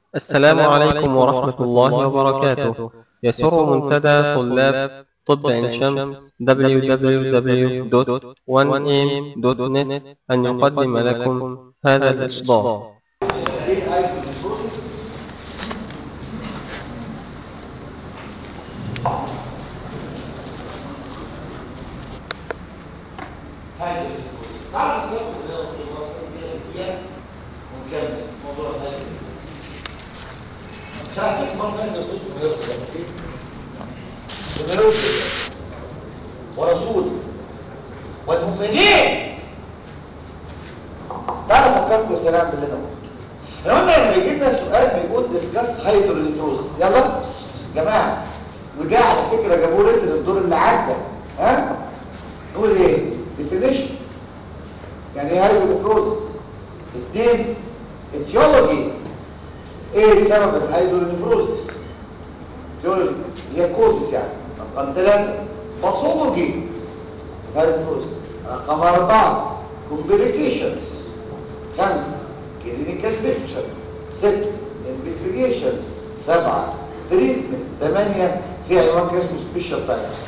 السلام عليكم ورحمة الله وبركاته يسر منتدى طلاب طب عين شمس www.1am.net أن يقدم لكم هذا الإصدار هاي تعرف كم ونكمل موضوع هاي شرحت لك مرة ثانية القسم بملوك ورسول والمؤمنين تعالوا فكركم السلام باللي انا قلته احنا قلنا لما يجي لنا سؤال بيقول ديسكاس هايدروليفروز يلا يا جماعه وده على فكره جابوه ريتن الدور اللي عدى ها نقول ايه ديفينيشن يعني ايه هايدروليفروز اثنين اتيولوجي ايه سبب الهايدروليفروز اتيولوجي هي كوزس يعني رقم ثلاثة باثولوجي هايدروليفروز رقم أربعة كومبليكيشنز خمسة كلينيكال بيكتشر ستة انفستيجيشنز سبعة تريتمنت ثمانية في عنوان كده اسمه سبيشال تايبس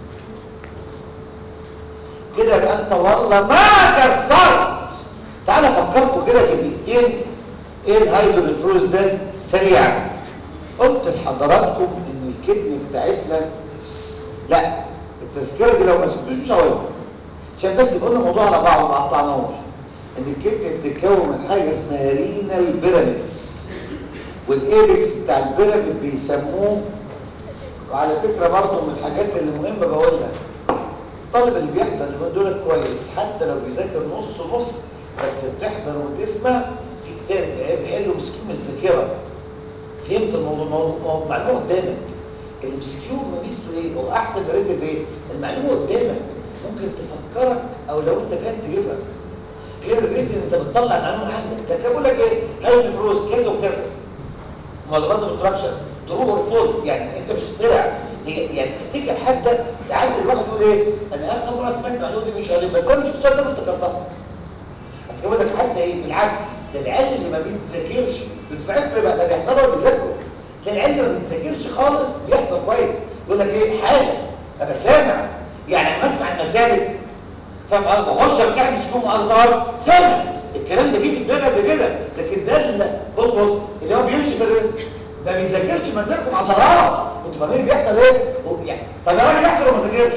كده يبقى انت والله ما كسرت تعالى فكركم كده في دقيقتين ايه الهايدروليفروز ده سريعا قلت لحضراتكم ان الكدن بتاعتنا لا التذكره دي لو ما سبتوش مش هقولها عشان بس قلنا الموضوع على بعض ما قطعناهوش ان الكدن بتتكون من حاجه اسمها رينال بيراميدز والايبكس بتاع البيراميد بيسموه وعلى فكره برضه من الحاجات اللي مهمه بقولها الطالب اللي بيحضر اللي دول كويس حتى لو بيذاكر نص نص بس بتحضر وتسمع في كتاب بيحلوا مسكين من الذاكره فهمت الموضوع موضوع معلومه قدامك الامسكيو ميزته ايه هو احسن ريتد ايه المعلومه قدامك ممكن تفكرك او لو انت فاهم تجيبها غير الريتد انت بتطلع معلومه عندك ده كان بيقول لك ايه هاي فلوس كذا وكذا مواصفات الاستراكشر ترو اور فولس يعني انت مش طلع هي يعني تفتكر حتى ساعات الواحد يقول ايه انا اخر مره سمعت المعلومه دي مش عارف بس انا مش السؤال ده ما افتكرتها بس كمان لك حتى ايه بالعكس ده العيال اللي ما بيتذاكرش بتفعل بقى لا بيحضروا ولا بيذاكروا ده العيال اللي ما بيتذاكرش خالص بيحضر كويس يقول لك ايه حاجه ابقى سامع يعني لما اسمع المسالك فابقى بخش بتاع مسكوم ارضار سامع الكلام ده جه في دماغي قبل كده لكن ده اللي بص بص اللي هو بيمشي في الرزق ما بيذاكرش مزاجكم عضلات انتوا فاهمين بيحصل ايه يعني طب يا راجل يحضر وما ذاكرش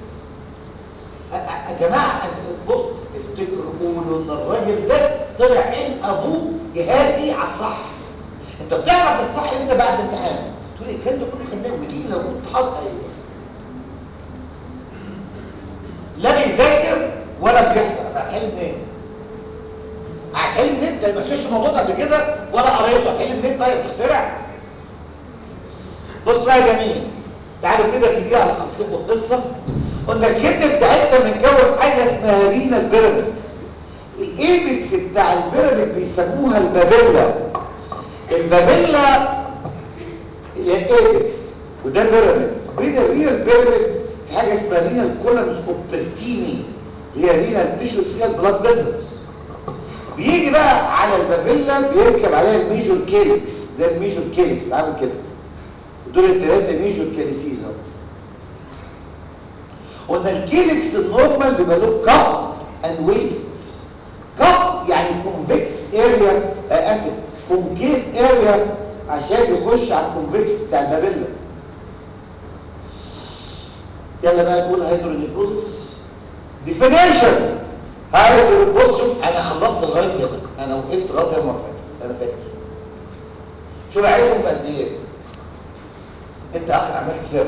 يا جماعه بص افتكروا قولوا ان الراجل ده طلع عين ابوه يهادي على الصح انت بتعرف الصح امتى بعد امتحان تقول ايه الكلام ده كله خدناه ودي لو كنت حاطط ايه لا بيذاكر ولا بيحضر هتحل منين هتحل منين انت ما سمعتش الموضوع ده قبل كده ولا قريته هتحل منين طيب تخترع بص بقى يا جميل تعالوا كده في دي على خطكم القصه قلنا الكتل بتاعتنا بنكون حاجه اسمها رينال بيراميدز الايبكس بتاع البيراميد بيسموها البابيلا البابيلا هي ايبكس وده بيراميد بين الرينال بيراميد في حاجه اسمها رينال كولمز اوبرتيني هي رينال تيشو سكال بلاد فيزلز بيجي بقى على البابيلا بيركب عليها الميجور كيلكس ده الميجور كيلكس بعمل كده دول الثلاثه ميجور كاليسيز اهو قلنا الكيلكس النورمال بيبقى له كاب اند ويست كاب يعني كونفكس اريا اسف كونكيف اريا عشان يخش على الكونفكس بتاع البابيلا يلا بقى نقول هيدرونيفروزس ديفينيشن هيدرو بص شوف انا خلصت لغايه هنا انا وقفت لغايه المره فاتت انا فاكر شوف عيدهم في قد ايه انت اخر عملت فرق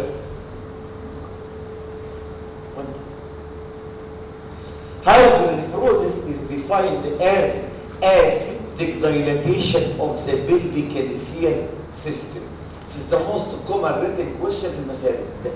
وانت hydronephrosis is defined as acidic dilatation of the pelvic calyceal system this is the most common written question في المسائل ده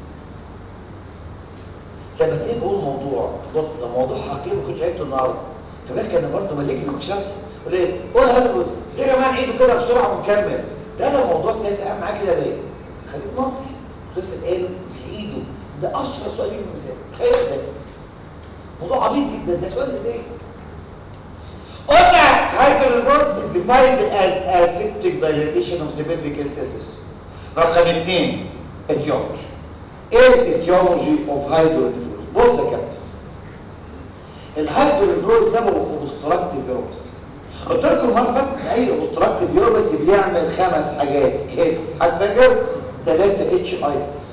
لما تيجي بقول موضوع بص ده موضوع حقيقي ما كنتش عيدته النهارده فبالك انا برضه مليك من الشرح قول ايه قول هذا ليه يا جماعه نعيده كده بسرعه ونكمل ده انا الموضوع تافه معاك كده ليه خليك ناصح تسال ايه بايده ده اشهر سؤال في المثال تخيل ده موضوع عميق جدا ده سؤال ايه قلنا hyperreverse is defined as aseptic dilatation of the pelvic cells رقم اثنين etiology ايه الاتيولوجي اوف هايدرونيفروز بص يا كابتن الهايدرونيفروز سببه اوبستراكتيف يوبس قلت لكم مره فاتت اي اوبستراكتيف يوبس بيعمل خمس حاجات هس هتفكر ثلاثه اتش ايتس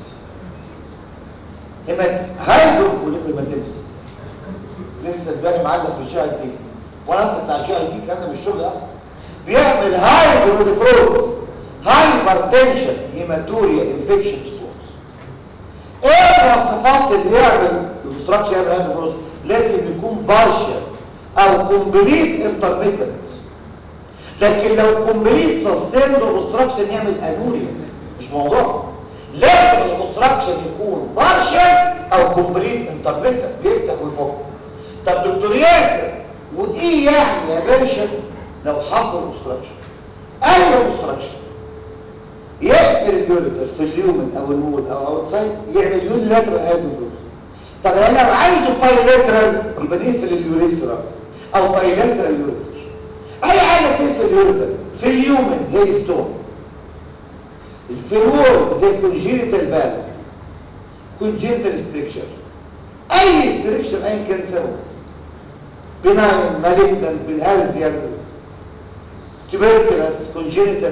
هما هايدرو هيماتيمس لسه الباقي معلق في الشاي دي وانا اصلا بتاع الشاي دي كان من الشغل اصلا بيعمل هايدرونيفروز هايبرتنشن هيماتوريا انفكشن ستورز ايه المواصفات اللي يعمل الاوبستراكشن يعمل هايدرونيفروز لازم يكون بارشل او كومبليت انترميتنت لكن لو كومبليت سستيند اوبستراكشن يعمل انوريا مش موضوع لازم الاوبستراكشن يكون بارشل او كومبليت انترميتنت بيفتح ويفك طب دكتور ياسر وايه يعني يا باشا لو حصل اوبستراكشن اي اوبستراكشن يقفل اليوريتر في اليومن او الوول او اوتسايد يعمل يون لاترال هايدروفلوز طب انا لو عايزه بايلاترال يبقى نقفل اليوريثرا او بايلاترال يوريتر اي حاجه تقفل اليوريتر في اليومن زي ستون في الوول زي كونجينيتال فالف كونجينيتال ستريكشر اي ستريكشر ايا كان سببه بناين مالجنان بالهالزيال tuberculous congenital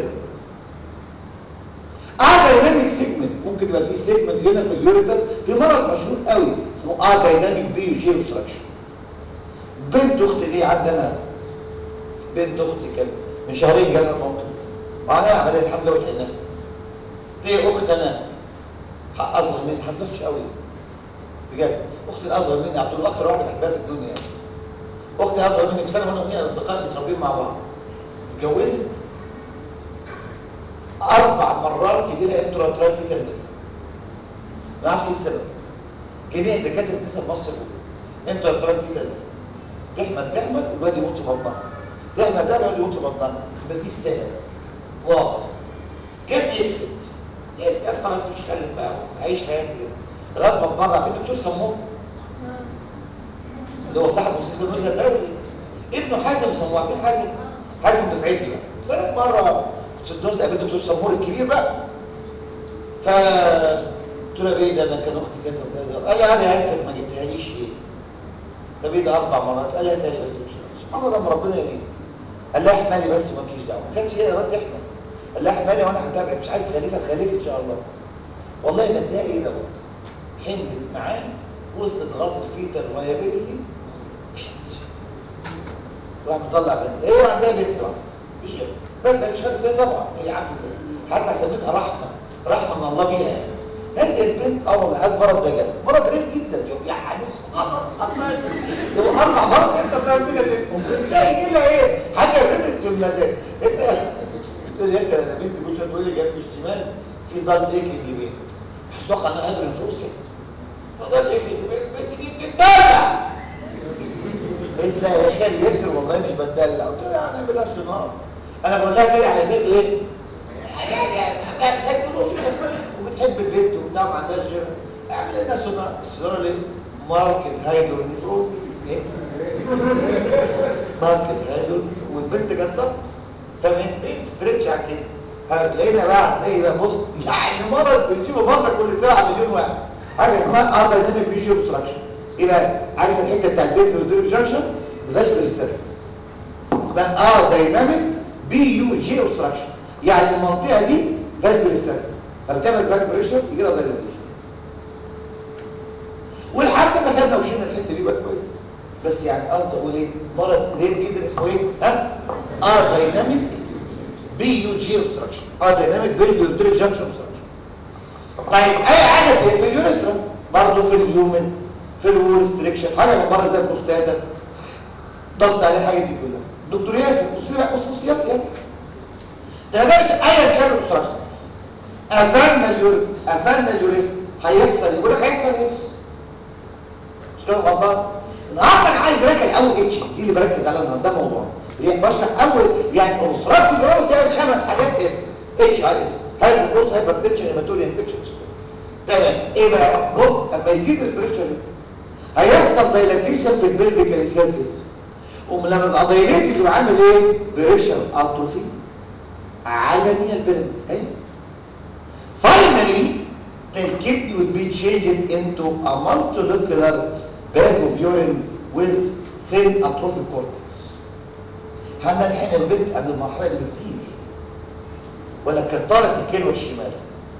دايناميك سيجمنت ممكن يبقى في سيجمنت هنا في اليوريتر في مرض مشهور قوي اسمه اه دايناميك بي جي اوبستراكشن بنت اختي دي عندنا بنت اختي كان من شهرين جالها الموضوع وعملها عمليه الحمد لله وحيناها دي اخت انا حق اصغر مني حظ قوي بجد اختي الاصغر مني عبد الله اكتر واحده بحبها في الدنيا يعني. اختي اصغر مني بسنه وانا وهي اصدقاء متربيين مع بعض اتجوزت اربع مرات يجي لها انتراترال في تلميذ ما اعرفش ايه السبب جميع دكاتره نساء مصر كلها انتراترال في تلميذ تحمل تحمل والواد يموت في بطنها تحمل ده الواد يموت في بطنها مفيش سبب واضح جت يكسب يا استاذ خلاص مش خلف بقى عايش حياتي كده لغايه ما اتبرع في دكتور سموه اللي هو صاحب مستشفى المرسى الدولي ابنه حازم سموه عارفين حازم حازم دفعتي بقى فانا مره كنت الدوز قابلت دكتور سمور الكبير بقى ف قلت له ايه ده انا كان اختي كذا وكذا قال لي انا اسف ما جبتهاليش ليه طب ايه ده اربع مرات قال لي تاني بس مش سبحان الله لما ربنا يريد قال لها احملي بس ومالكيش دعوه ما كانش هي رد احمل قال لها احملي وانا هتابعك مش عايز تخلفها تخلفي ان شاء الله والله ما اتضايق ايه ده حملت معاه وسط ضغط الفيتال فايابيلتي راح مطلع بنت هي عندها بنت واحده مفيش غيرها بس مش خلفيه طبعا هي عارفه حتى سميتها رحمه رحمه من الله بيها يعني هذه البنت اه والله هذا مرض دجال مرض غريب جدا شوف يعني سبحان الله لو اربع مرات انت تلاقي الدنيا تكمل انت يجي لها ايه حاجه رمت في المزاج انت تقول يا سلام انا بنتي مش هتقول لي جنب الشمال في ضل ايه اليمين اتوقع انها قادره نفوسها ضل ايه البنت دي بتدلع قلت لا يا خالي يسر والله مش بتدلع قلت لها انا بلاش نار انا بقول لها كده على اساس ايه يعني مش هتقولوا وبتحب البنت وبتاع ما عندهاش غيرها اعمل لنا سونار السونار اللي ماركت هايدرونيفروز ايه ماركت هايدرونيفروز والبنت كانت صح فاهم بين ستريتش على كده لقينا بقى هتلاقي بقى بص يعني مرض بنشوفه مره كل ساعه مليون واحد حاجه اسمها اه دايناميك فيجن اوبستراكشن ايه بقى عارف الحته بتاعت البيت والدوري جانكشن فاسكولار ستاتس اسمها اه دايناميك بي يو جي اوبستراكشن يعني المنطقه دي فاسكولار ستاتس فبتعمل باك بريشر يجي لها دايلاتيشن والحمد لله خدنا وشينا الحته دي بقى كويس بس يعني قصدي اقول ايه مرض رير جدا اسمه ايه ها اه دايناميك بي يو جي اوبستراكشن اه دايناميك بي يو جانكشن اوبستراكشن طيب اي حاجه في اليوريثرا برضه في اليومن في الوول ستريكشن حاجه من بره زي البوستاده ضغط عليه حاجه دي كلها دكتور ياسر بص لي خصوصيات يعني ده يا باشا ايا كان الاوبستراكشن قفلنا اليوريث قفلنا اليوريث هيحصل يقول لك هيحصل ايه مش كده غلطان النهارده انا عايز راكل اول اتش دي اللي بركز عليها النهارده ده موضوع هي بشرح اول يعني اوبستراكتيف جروس يعني خمس حاجات اس اتش ار اس هايبوفروس هايبرتنشن هيماتوريا انفكشن تمام ايه بقى بص اما يزيد البريشر هيحصل دايلاتيشن في البلفيكال سيرفيس ولما يبقى دايليتد يبقى عامل ايه بريشر اتروفي على الرينال بيراميدز ايوه finally the kidney will be changed into a multilocular bag of urine with thin atrophic cortex هنلحق البنت قبل المرحله دي بكتير ولا كترت الكلوه الشمال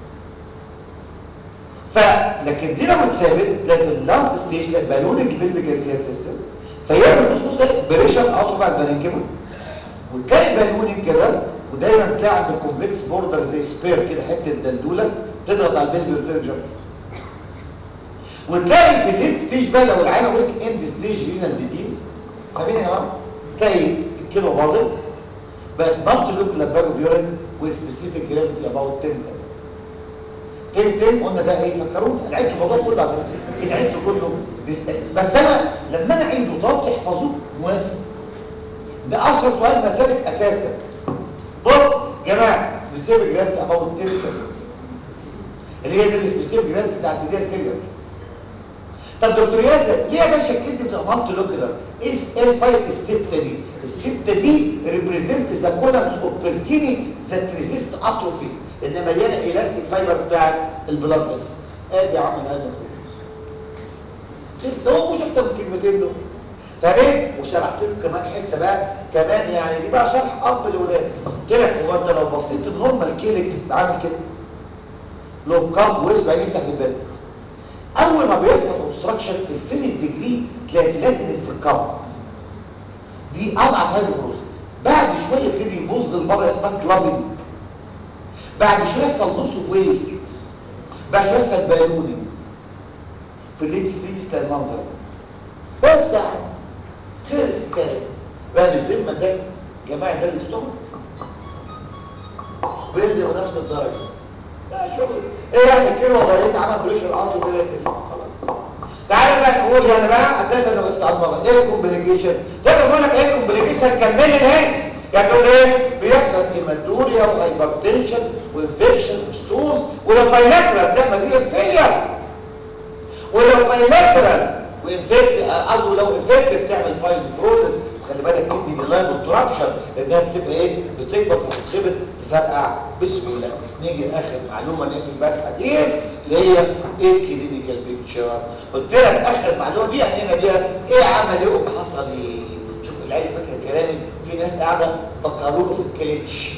فلكن دي لما اتثابت تلاقي في اللاست ستيج تلاقي بالونيك بالفيجرسيال سيستم فيعمل بصوص بريشن اوت على البرنكيما وتلاقي بالونيك كده ودايما تلاقي عند الكونفكس بوردر زي سبير كده حته دلدوله تضغط على البلفيوتير جنكشن وتلاقي في الليد ستيج بقى لو العينه وصلت اند ستيج رينال ديزيز فاهمين يا جماعه تلاقي الكيلو باظت بقت مالتي لوكال باج اوف يورين وسبيسيفيك جرافيتي اباوت 10 10 10 قلنا ده ايه فكروني انا عدت الموضوع كله على فكره عدت كله بس انا لما انا اعيده طب تحفظوه موافق ده اشهر سؤال مسالك اساسا بص يا جماعه سبيسيفيك جرافيتي اباوت 10 اللي هي دي السبيسيفيك جرافيتي بتاعت الدير فيلر طب دكتور ياسر ليه يا باشا الكدني بتبقى مالتي لوكيولار ايه ايه الفرق السته دي السته دي ريبريزنت ذا كولمز اوف بيركيني ذات ريزيست اتروفي لان مليانه الاستيك فايبرز بتاعت البلاد فيسلز ادي يا عم الهدف خلص هو مش اكتر من كلمتين دول فاهم وشرحت لكم كمان حته بقى كمان يعني دي بقى شرح اب لاولاد قلت لك هو انت لو بصيت النورمال كيلكس عامل كده لو كام ويز بعدين يفتح في الباب اول ما بيحصل اوبستراكشن الفينس ديجري تلاقي فلاتنت في الكام دي اضعف هيدروز بعد شويه يبتدي يبوظ للبره اسمها كلابنج بعد شويه يحصل نص ويست بعد شويه يحصل بالوني في الليد ستيج تلاقي المنظر بس يا عم خلص الكلام بقى بالذمه ده جماعه زي الاستومك بينزل بنفس الدرجه لا شغل ايه يعني الكلمه ضريت عمل بريشر ارض زي خلاص تعالى بقى نقول انا بقى عديت انا وقفت على المغرب ايه الكومبليكيشن تقدر اقول لك ايه الكومبليكيشن كمل الهيس يعني تقول ايه بيحصل هيماتوريا وهايبرتنشن وانفكشن وستونز ولو بايلاترال تعمل ايه الفيلير ولو بايلاترال وانفكت قصدي لو انفكت بتعمل بايلوفروزس خلي بالك كدني دي لايبل ترابشر لانها بتبقى ايه بتكبر فتتخبط تفرقع بسهوله نيجي لاخر معلومه اللي في البال حديث اللي هي ايه كلينيكال بيكتشر قلت لك اخر معلومه دي هنا بيها ايه عمل ايه وحصل ايه شوف العيال فاكره كلامي في ناس قاعده بكرره في الكليتش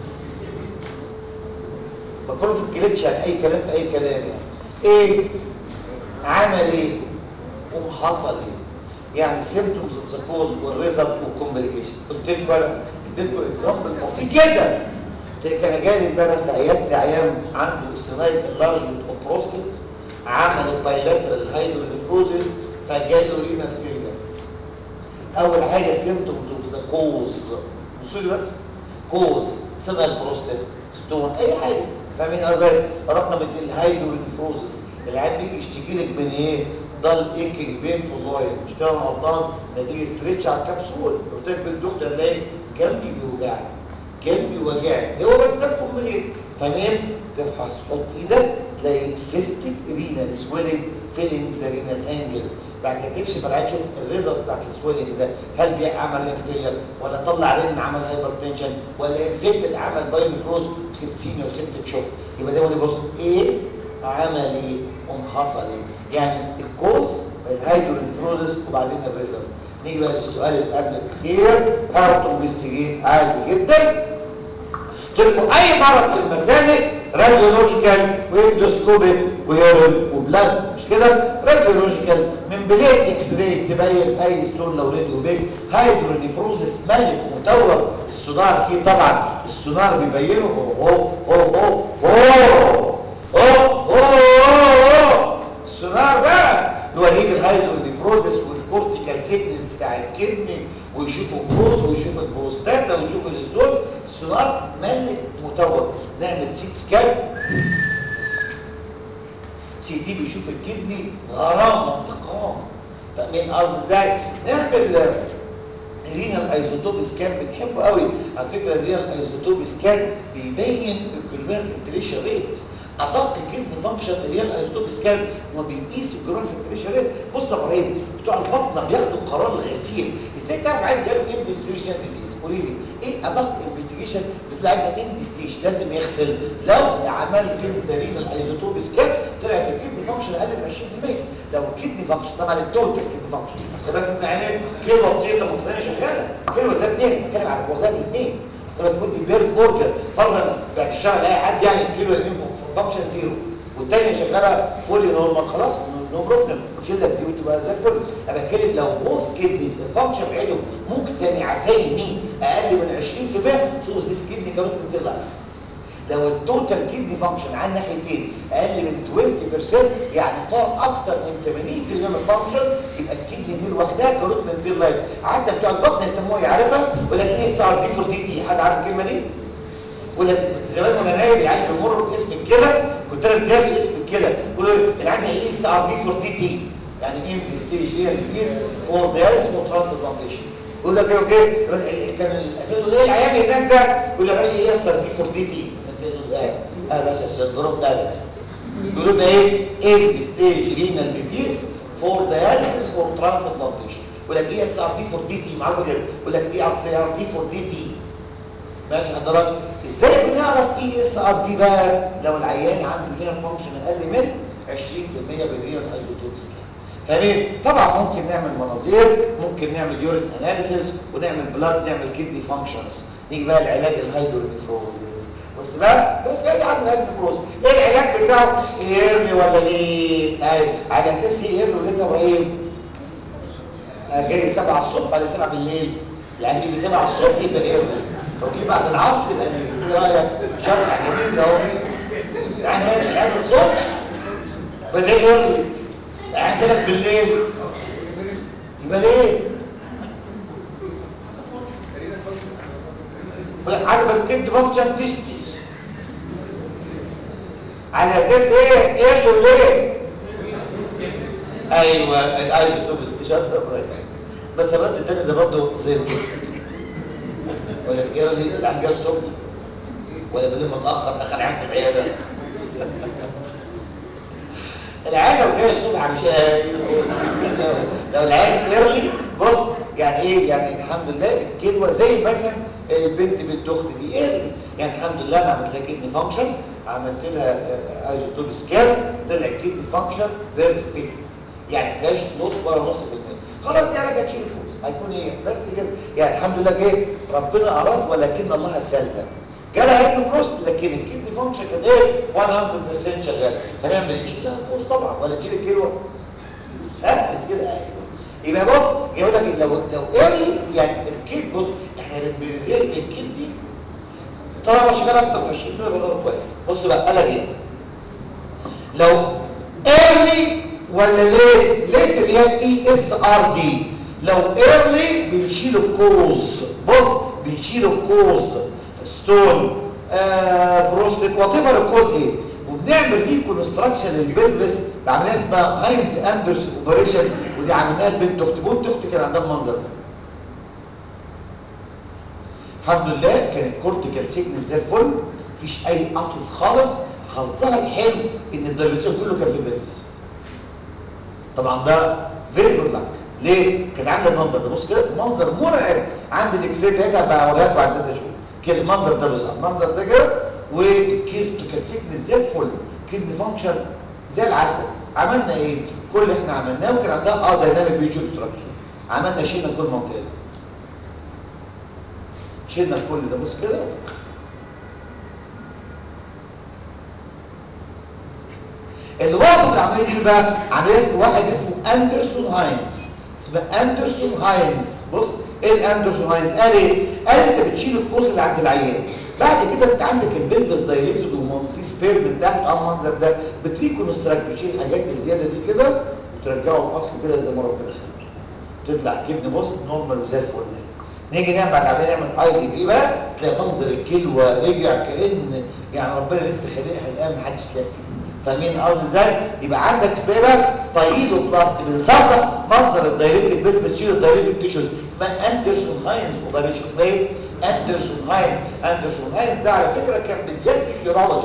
بكرره في الكليتش يعني اي كلام في اي كلام يعني ايه عمل ايه وحصل ايه يعني سيمبتومز اوف ذا كوز والريزلت والكومبليكيشن قلت لكم انا اديتكم اكزامبل بسيط جدا كان جالي امبارح في عيادتي عيان عنده سينايد انلارجمنت اوف بروستات عمل البايلاترال هايدرونيفروزيس فجاله رينال فيلير اول حاجه سيمبتومز اوف ذا كوز بصوا لي بس كوز سينايد بروستات ستون اي حاجه فاهمين ازاي رحنا مدي الهايدرونيفروزيس العيان بيجي يشتكي لك من ايه ضل ايكينج بين في اللاين مش كده غلطان نتيجه ستريتش على الكبسول قلت لك بالدكتور تلاقي جنبي بيوجعني جنبي وجعني هو بس ده الكومبليت فاهم تفحص تحط ايدك تلاقي سيستيك رينال سويلنج فيلينج ذا رينال انجل بعد كده تكشف العين تشوف الريزلت بتاعت السويلنج ده هل بيعمل رين فيلر ولا طلع رين عمل هايبرتنشن ولا انفكتد عمل بايلوفروز وسبتيميا وسبتك شوك يبقى ده هو اللي بص ايه عمل ايه قوم حصل ايه يعني الكوز الهيدرونفروزس وبعدين الريزلت نيجي بقى للسؤال اللي قبل الاخير هاو تو انفستيجيت عادي جدا قلت لكم اي مرض في المسالك راديولوجيكال واندوسكوبيك ويورين وبلاد مش كده راديولوجيكال من بليت اكس راي تبين اي ستون لو راديو بيك هيدرونيفروزس ملك متوج السونار فيه طبعا السونار بيبينه هو هو هو هو هو هو السونار بقى يوريك الهيدرونيفروزس والكورتيكال تيكنس بتاع الكدني ويشوف الكوز ويشوف البروستاتا ويشوف الاسدوز السونار ملك متوج نعمل سيت سكان سي تي بيشوف الكدني غرام انتقام فاهمين قصدي ازاي نعمل رينال ايزوتوب سكان بنحبه قوي على فكره الرينال ايزوتوب سكان بيبين الكلمات فلتريشن ريت ادق كدني فانكشن اللي هي الايزوتوب سكان وما بيقيس الجرون فلتريشن ريت بص يا ابراهيم بتوع البطنه بياخدوا قرار الغسيل ازاي تعرف عايز جاله انفستيجيشن ديزيز قولي لي ايه ادق انفستيجيشن بتقول عندنا اندستيش لازم يغسل لو عملت تمرين الايزوتوب سكان طلعت الكدني فانكشن اقل من 20% لو الكدني فانكشن طبعا التوتال كدني فانكشن بس خلي بالك ممكن عينين كيلو بطيطه متخيله شغاله كيلو زي اثنين بتكلم عن وظائف الاثنين اصل لما تكون بيرد برجر فرضا بعد الشهر الاقي حد يعني كيلو الاثنين فانكشن زيرو والثانيه شغاله فولي نورمال خلاص نو بروبلم شيل لك دي وتبقى زي الفل انا بتكلم لو بوث كدنيز الفانكشن بتاعتهم مجتمعتين اقل من 20% سو ذيس كدني كانت من لايف لو التوتال كدني فانكشن على الناحيتين اقل من 20% يعني طار اكتر من 80% من الفانكشن يبقى الكدني دي لوحدها كروت من بير لايف حتى بتوع البطن يسموها يعرفها يقول لك ايه السي ار دي فور دي تي حد عارف الكلمه دي؟ يقول لك زمان وانا نايم العيال بيمروا باسم الكلى كنت انا بدرس اسم الكلى يقولوا اللي عندنا ايه السي ار دي فور دي تي يعني ايه ستيج هنا ديزيز فور دايرس فور ترانسبلانتيشن يقول لك ايه اوكي كان الاسئله ايه العيان هناك ده يقول له يا باشا ايه يا اسطى دي فور دي تي اه يا باشا السندروم ده يقولوا لنا ايه ايه ستيج رينال ديزيز فور داياليسيس فور ترانسبلانتيشن يقول لك ايه اس ار دي فور دي تي معلومه كده يقول لك ايه اس ار دي فور دي تي ماشي حضرتك ازاي بنعرف ايه اس ار دي بقى لو العيان عنده رينال فانكشن اقل من 20% بالرينال ايزوتوبس فاهمين طبعا ممكن نعمل مناظير ممكن نعمل يورين اناليسيس ونعمل بلاد نعمل كدني فانكشنز نيجي بقى العلاج الهيدرونيفروزيس بص بقى بس ايه يا عم الهيدرونيفروز ايه العلاج بتاعه ايرلي ولا ليه ايوه على اساس ايه ايرلي وليه يا ابراهيم جاي 7 الصبح ولا 7 بالليل يعني بيجي 7 الصبح يبقى ايرلي لو جه بعد العصر يبقى ايه رايك شرح جميل اهو يعني هي العلاج الصبح وده ايرلي عندك بالليل يبقى ليه عجبك كنت فانكشن تستيس على اساس ايه ايه اللي ليه ايوه الايزوتوب شاطر بس الرد التاني ده برضه زي ولا ايه اللي اللي عم الصبح ولا بالليل متاخر اخر عام في العياده العيال لو جاي الصبح مش لو العيال ايرلي بص يعني ايه يعني الحمد لله الكلمه زي مثلا البنت بنت اختي دي ايرلي يعني الحمد لله انا عملت لها كدني فانكشن عملت لها ايزوتوب سكان طلع كدني فانكشن بيرفكت يعني ما فيهاش نص ولا نص في المية خلاص يعني جت تشيل الفلوس هيكون ايه بس كده يعني الحمد لله جه ربنا اراد ولكن الله سلم جالها هيك فلوس لكن الكدني فانكشن كانت ايه 100% شغال هنعمل ايه نشيل لها الفلوس طبعا ولا تشيل الكيلو ها بس كده ايوه يبقى بص يقول لك لو لو ايه يعني الكيد بص احنا بنزيد الكيد دي طالما شغال اكتر من 20 ده ده كويس بص بقى قال لك ايه لو ايرلي ولا ليت ليت اللي هي اي اس ار دي لو ايرلي بنشيل الكوز بص بنشيل الكوز ستون آه بروستيت وات ايفر الكوز ايه وبنعمل ريكونستراكشن للبلبس بعملها اسمها هاينز اندرس اوبريشن ودي عملناها لبنت اختي بنت اختي كان عندها المنظر ده الحمد لله كان الكورتيكال سيكنس زي الفل مفيش اي اطرف خالص حظها الحلو ان الدايبيتسون كله كان في البلبس طبعا ده فيري جود لك ليه كانت عامله المنظر ده بص كده منظر مرعب عند الاكسير بتاعتها بقى اوريها لكم بعد كده شوف كده المنظر ده بالظبط المنظر ده كده والكورتيكال سيكنس زي الفل كدني فانكشن زي العسل عملنا ايه كل اللي احنا عملناه وكان عندها اه دايناميك بيجو ستراكشر عملنا شيلنا كل منطقه دي شيلنا كل ده بص كده اللي وصف العمليه دي بقى عمليه واحد اسمه اندرسون هاينز اسمه اندرسون هاينز بص ايه الاندرسون هاينز قال ايه قال انت بتشيل القوس اللي عند العيان بعد كده انت عندك البلفس دايليتد وفي سبير من تحت على المنظر ده بتريكونستراكت بتشيل الحاجات الزياده دي كده وترجعه في اصله كده زي ما ربنا خلق تطلع كدن بص نورمال وزي الفل نيجي نعمل بعد العمليه نعمل اي في بي بقى تلاقي منظر الكلوه رجع كان يعني ربنا لسه خالقها الان محدش تلاقي فاهمين قصدي ازاي يبقى عندك سبيرا بايلو بلاست بنصلح منظر الدايركت بيت بتشيل الدايركت تيشوز اسمها اندرسون هاينز اوبريشن اسمها ايه اندرسون هاينز اندرسون هاينز ده على فكره كان بيديك يورولوجيست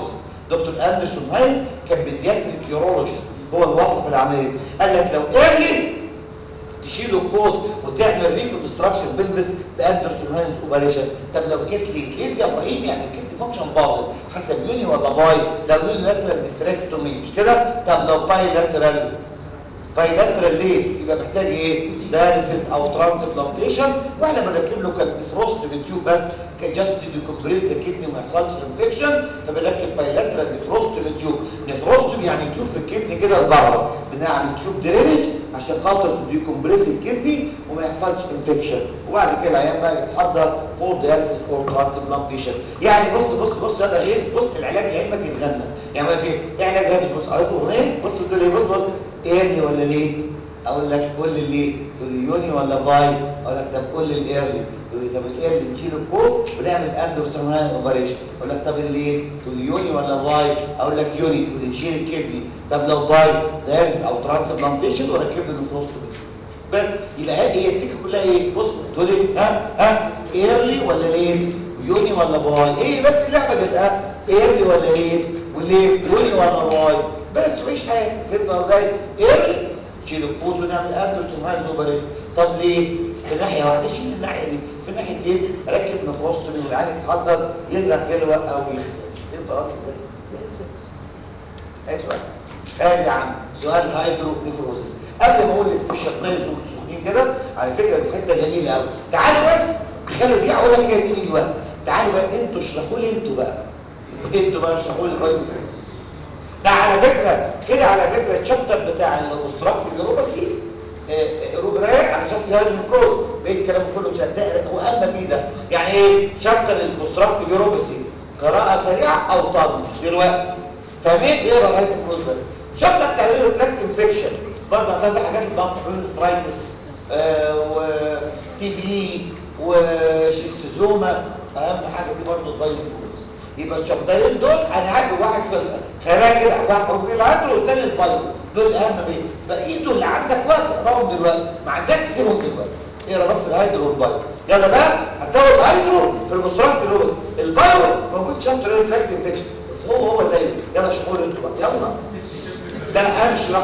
دكتور اندرسون هاينز كان بيدياتريك يورولوجيست هو الوصف العمليه قال لك لو ايرلي تشيل الكوز وتعمل ريكونستراكشن بلبس باندرسون هاينز اوبريشن طب لو كيت ليت ليت يا ابراهيم يعني الكيت فانكشن باظت حسب يوني ولا باي لو يوني لاترال نفريكتومي مش كده طب لو باي لاترال بايلاترال ليه يبقى محتاج ايه دايليسيس او ترانسبلانتيشن واحنا بنركب له كان فروست بالتيوب بس كجاست ديكومبريس ذا كدني وما يحصلش انفكشن فبنركب بايلاترال نفروست بالتيوب نفروست يعني تيوب في الكدني كده لبره بنعمل تيوب درينج عشان خاطر ديكومبريس الكدني وما يحصلش انفكشن وبعد كده العيان بقى يتحضر فور دايليسيس او ترانسبلانتيشن يعني بص بص بص هذا غيث بص العلاج لعلمك يتغنى يعني ما ايه ايه علاج غيث بص قريت اغنيه بص بتقول ايه بص بص ايرلي ولا ليت اقول لك قول لي ليه تقول لي يوني ولا باي اقول لك طب قول لي الايرلي تقول لي طب الايرلي نشيل الكوز ونعمل اندرسون هاين اوبريشن اقول لك طب الليت تقول لي يوني ولا باي اقول لك يوني تقول لي نشيل الكدني طب لو باي دايلس او ترانسبلانتيشن وركب له الفلوس بس يبقى هي التكه كلها ايه بص تقول لي ها ها ايرلي ولا ليت يوني ولا باي ايه بس اللعبه دي ها ايرلي ولا ليت وليه يوني ولا باي بس مفيش حاجه فهمنا ازاي ايرلي شيل الكوز ونعمل اندرسون هايز اوبريشن طب ليه في ناحيه واحده شيل الناحيه دي في ناحيه ايه ركب نفروستومي والعيان يتحضر يزرع كلوه او يغسل فهمت قصدي ازاي زي السكس اي سؤال قال يا عم سؤال هايدرو نيفروزس قبل ما اقول السبيشال نايلز وانتوا سخنين كده على فكره دي حته جميله قوي تعالوا بس خلوا دي اقول لك هي دي دلوقتي تعالوا بقى انتوا اشرحوا لي انتوا بقى انتوا بقى اشرحوا لي الهايدرو ده على فكره كده على فكره الشابتر بتاع الاوبستراكتيف نيوروباثي رايح على شابتر هايدرو نيفروز بقيت الكلام كله ده واهم فيه ده يعني ايه شابتر الاوبستراكتيف نيوروباثي قراءه سريعه او طن دلوقتي فاهمين ايه الهايدرو نيفروز بس شابتر تعميل البلاك انفكشن برضه هتلاقي حاجات بقى حلول الفرايتس آه وتي بي وشيستوزوما اهم حاجه دي برضه البايوفلوز يبقى الشابترين دول انا عارف واحد في خلينا كده واحد في العدل والثاني البايو دول اهم بيه بقيته اللي عندك وقت اقراهم دلوقتي ما عندكش سيبهم دلوقتي اقرا بس الهيدرو والبايو يلا بقى هتدور الهيدرو في المستراكت لوبس البايو موجود شابتر تراكت انفكشن بس هو هو زيه يلا اشرحوا لي انتوا بقى يلا ده اشرح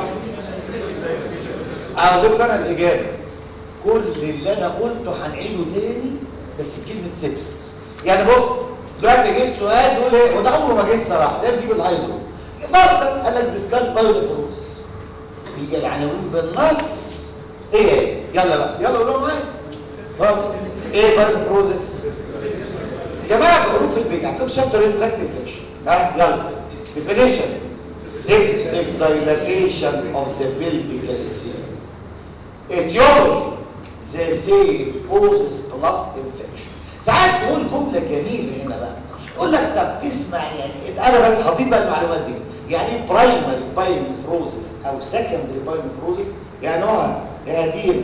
اقول لكم انا الاجابه كل اللي انا قلته هنعيده تاني بس كلمه سيبسس يعني بص دلوقتي جه السؤال يقول ايه وده عمره ما جه الصراحه ده بيجيب الهيدرو فرضا قال لك ديسكاس بايونيفروزس يجي العناوين بالنص ايه هي يلا بقى يلا قولوا معايا فرضا ايه بايونيفروزس يا جماعه بقولوا في البيت هتشوف شابتر انتراكت انفكشن ها يلا ديفينيشن septic dilatation of the pelvic area. Etiology the same causes plus infection. ساعات تقول جملة جميلة هنا بقى يقول لك طب تسمع يعني انا بس هضيف بقى المعلومات دي يعني ايه برايمري بايلنفروزس او سكندري بايلنفروزس يعني نوعها يا هدير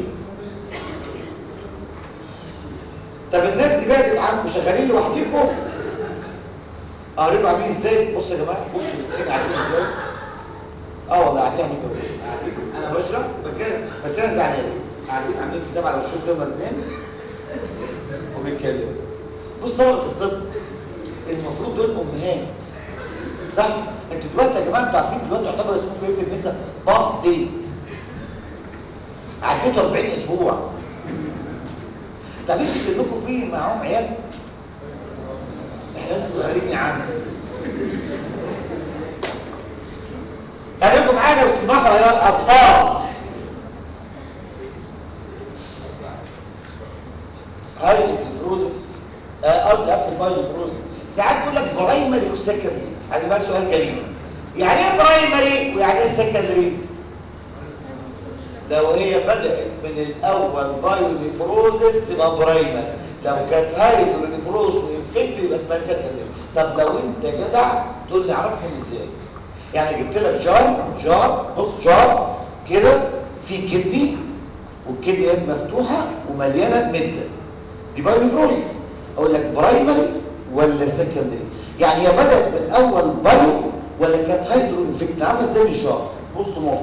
طب الناس دي بعدت عنكم شغالين لوحديكم اوريكم عاملين ازاي بصوا يا جماعه بصوا الاثنين قاعدين ازاي اه والله قاعدين عاملين كده قاعدين انا بشرح بتكلم بس انا زعلان قاعدين عاملين كتاب على وشهم كده الاثنين وبيتكلموا بص طبقه الطب المفروض دول امهات صح انتوا دلوقتي يا جماعه انتوا عارفين دلوقتي يعتبر اسمكم ايه في النساء باس ديت عديتوا 40 اسبوع انتوا عارفين في سنكم فيه معاهم عيال احنا لسه صغيرين يا عم خليكم معانا وتسمحوا يا اطفال هاي الفروزس قصدي اصل باي الفروزس ساعات تقول لك برايمري وسكندري هذا بقى سؤال جميل يعني ايه برايمري ويعني ايه سكندري لو هي بدات من الاول بايونيفروزس تبقى برايمري لو كانت هايدرونيفروز وانفكت يبقى اسمها سكندري طب لو انت جدع تقول لي اعرفهم ازاي يعني جبت لك جار جار بص جار كده في كدني والكدني يد مفتوحه ومليانه مده دي بايونيفروز اقول لك برايمري ولا سكندري يعني هي بدات من اول بايو ولا كانت هايدرو انفكت عارفه ازاي مش شرط بص نقطه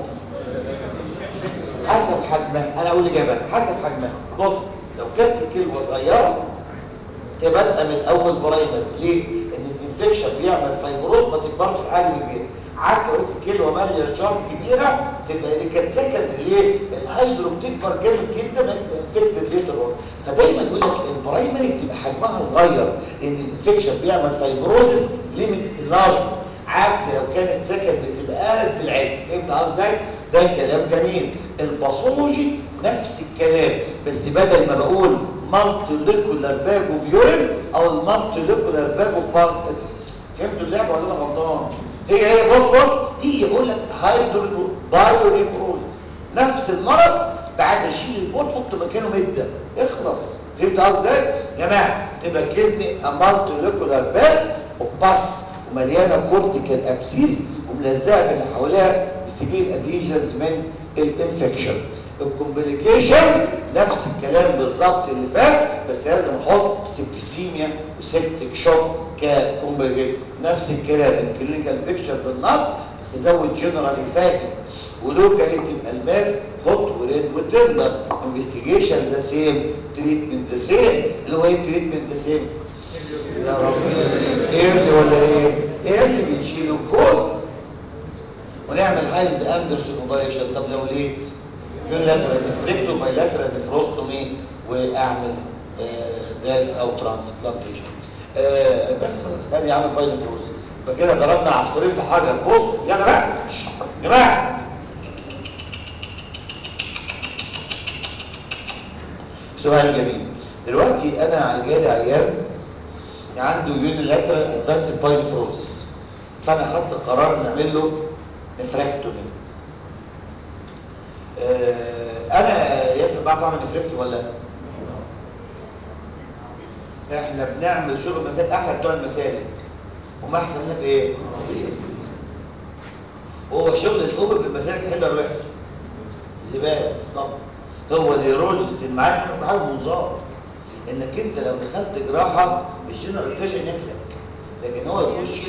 حسب حجمها انا اقول الاجابه حسب حجمها بص لو كانت الكلوه صغيره تبقى من اول برايمري ليه ان الانفكشن بيعمل فايبروز ما تكبرش في حجم كبير عكس لو قلت الكلوه ماليه شر كبيره تبقى دي كانت سكند ليه الهيدرو بتكبر جامد جدا ما انفكتد ليتر اون فدايما يقول لك البرايمري بتبقى حجمها صغير لان الانفكشن بيعمل فايبروزس ليميت لارج عكس لو كانت سكند بتبقى قد العين فهمت ازاي ده كلام جميل الباثولوجي نفس الكلام بس بدل ما بقول مالتيليكولار باج اوف يورين او المالتيليكولار باج اوف بارستل فهمتوا اللعبه ولا انا غلطان هي هي بص بص يجي يقول لك هايدرو بايوريفروز نفس المرض بعد اشيل البول حط مكانه مده اخلص فهمت قصدي ازاي يا جماعه تبقى كدني مالتيليكولار باج اوف باس ومليانه كورتيكال ابسيس وملزقه في اللي حواليها بسبيل اديجنز من الانفكشن الكومبليكيشنز نفس الكلام بالظبط اللي فات بس لازم احط سبتسيميا وسبتك شوك ككومبليكيشن نفس الكلام الكلينيكال بيكتشر بالنص بس زود جنرالي فاهم ولوكالي تبقى الماس هوت وريد وتندر انفستيجيشن ذا سيم تريتمنت ذا سيم اللي هو ايه تريتمنت ذا سيم يا ربي ايه اللي ولا ايه ايه اللي بنشيل الكوز ونعمل هايلز اندرسون اوبريشن طب لو ليت يونيلاترال نفريكتو بايلاترال نفروستومي واعمل داس او ترانسبلانتيشن آه بس خلاص ادي عامل باين فروز فكده ضربنا عصفورين بحجر بص يلا بقى يا جماعه سؤال جميل دلوقتي انا جالي عيان عنده يونيلاترال ادفانس باين فروزس فانا خدت قرار نعمل له نفراكتومي آه انا ياسر بعرف اعمل نفراكتومي ولا احنا بنعمل شغل مسالك احلى بتوع المسالك وما احسن لنا في ايه هو شغل الاوبن في المسالك حلو ولا وحش زباله طبعا هو اليورولوجيست معاك معاه منظار انك انت لو دخلت جراحه الجنرال سيشن يفلك لكن هو يخش